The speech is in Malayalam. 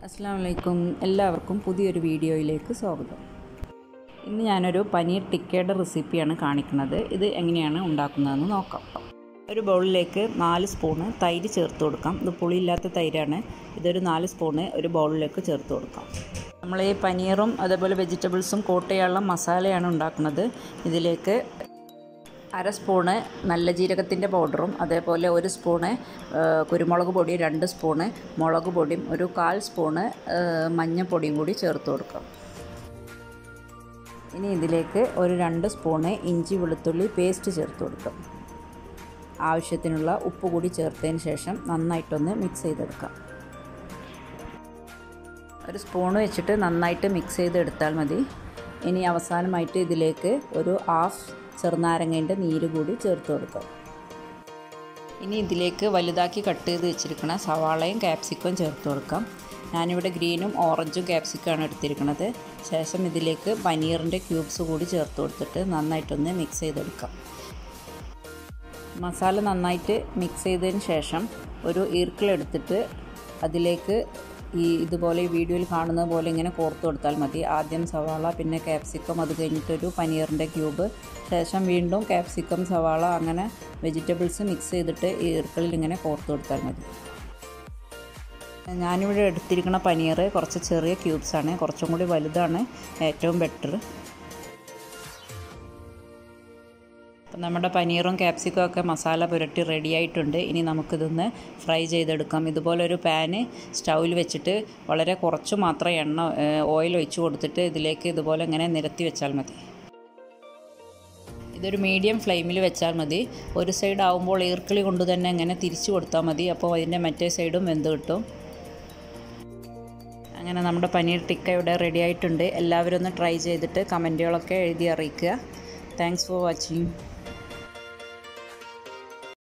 അസ്സാം വലൈക്കും എല്ലാവർക്കും പുതിയൊരു വീഡിയോയിലേക്ക് സ്വാഗതം ഇന്ന് ഞാനൊരു പനീർ ടിക്കയുടെ റെസിപ്പിയാണ് കാണിക്കുന്നത് ഇത് എങ്ങനെയാണ് ഉണ്ടാക്കുന്നതെന്ന് നോക്കാം ഒരു ബൗളിലേക്ക് നാല് സ്പൂണ് തൈര് ചേർത്ത് കൊടുക്കാം ഇത് പുളിയില്ലാത്ത തൈരാണ് ഇതൊരു നാല് സ്പൂണ് ഒരു ബൗളിലേക്ക് ചേർത്ത് കൊടുക്കാം നമ്മൾ ഈ പനീറും അതേപോലെ വെജിറ്റബിൾസും കോട്ട് ചെയ്യാനുള്ള മസാലയാണ് ഉണ്ടാക്കുന്നത് ഇതിലേക്ക് അര സ്പൂണ് നല്ല ജീരകത്തിൻ്റെ പൗഡറും അതേപോലെ ഒരു സ്പൂണ് കുരുമുളക് പൊടി രണ്ട് സ്പൂണ് മുളക് പൊടിയും ഒരു കാൽ സ്പൂണ് മഞ്ഞൾപ്പൊടിയും കൂടി ചേർത്ത് കൊടുക്കാം ഇനി ഇതിലേക്ക് ഒരു രണ്ട് സ്പൂണ് ഇഞ്ചി വെളുത്തുള്ളി പേസ്റ്റ് ചേർത്ത് കൊടുക്കാം ആവശ്യത്തിനുള്ള ഉപ്പ് കൂടി ചേർത്തതിന് ശേഷം നന്നായിട്ടൊന്ന് മിക്സ് ചെയ്തെടുക്കാം ഒരു സ്പൂൺ വെച്ചിട്ട് നന്നായിട്ട് മിക്സ് ചെയ്തെടുത്താൽ മതി ഇനി അവസാനമായിട്ട് ഇതിലേക്ക് ഒരു ഹാഫ് ചെറുനാരങ്ങേൻ്റെ നീര് കൂടി ചേർത്ത് കൊടുക്കാം ഇനി ഇതിലേക്ക് വലുതാക്കി കട്ട് ചെയ്ത് വെച്ചിരിക്കുന്ന സവാളയും ക്യാപ്സിക്കവും ചേർത്ത് കൊടുക്കാം ഞാനിവിടെ ഗ്രീനും ഓറഞ്ചും ക്യാപ്സിക്കമാണ് എടുത്തിരിക്കുന്നത് ശേഷം ഇതിലേക്ക് പനീറിൻ്റെ ക്യൂബ്സ് കൂടി ചേർത്ത് കൊടുത്തിട്ട് നന്നായിട്ടൊന്ന് മിക്സ് ചെയ്തെടുക്കാം മസാല നന്നായിട്ട് മിക്സ് ചെയ്തതിന് ശേഷം ഒരു ഈർക്കിളെടുത്തിട്ട് അതിലേക്ക് ഈ ഇതുപോലെ ഈ വീഡിയോയിൽ കാണുന്ന പോലെ ഇങ്ങനെ കോർത്ത് കൊടുത്താൽ മതി ആദ്യം സവാള പിന്നെ ക്യാപ്സിക്കം അത് കഴിഞ്ഞിട്ടൊരു പനീറിൻ്റെ ക്യൂബ് ശേഷം വീണ്ടും ക്യാപ്സിക്കം സവാള അങ്ങനെ വെജിറ്റബിൾസ് മിക്സ് ചെയ്തിട്ട് ഈ ഈർക്കളിൽ ഇങ്ങനെ കോർത്ത് കൊടുത്താൽ മതി ഞാനിവിടെ എടുത്തിരിക്കുന്ന പനീർ കുറച്ച് ചെറിയ ക്യൂബ്സാണ് കുറച്ചും കൂടി വലുതാണ് ഏറ്റവും ബെറ്റർ അപ്പം നമ്മുടെ പനീറും ക്യാപ്സിക്കും ഒക്കെ മസാല പുരട്ടി റെഡി ആയിട്ടുണ്ട് ഇനി നമുക്കിതൊന്ന് ഫ്രൈ ചെയ്തെടുക്കാം ഇതുപോലെ ഒരു പാന് സ്റ്റൗവിൽ വെച്ചിട്ട് വളരെ കുറച്ച് മാത്രം എണ്ണ ഓയിൽ ഒഴിച്ച് കൊടുത്തിട്ട് ഇതിലേക്ക് ഇതുപോലെ ഇങ്ങനെ നിരത്തി വെച്ചാൽ മതി ഇതൊരു മീഡിയം ഫ്ലെയിമിൽ വെച്ചാൽ മതി ഒരു സൈഡ് ആകുമ്പോൾ ഈർക്കിളി കൊണ്ട് തന്നെ ഇങ്ങനെ തിരിച്ചു കൊടുത്താൽ മതി അപ്പോൾ അതിൻ്റെ മറ്റേ സൈഡും വെന്ത് കിട്ടും അങ്ങനെ നമ്മുടെ പനീർ ടിക്ക ഇവിടെ റെഡി ആയിട്ടുണ്ട് എല്ലാവരും ഒന്ന് ട്രൈ ചെയ്തിട്ട് കമൻറ്റുകളൊക്കെ എഴുതി അറിയിക്കുക താങ്ക്സ് ഫോർ വാച്ചിങ്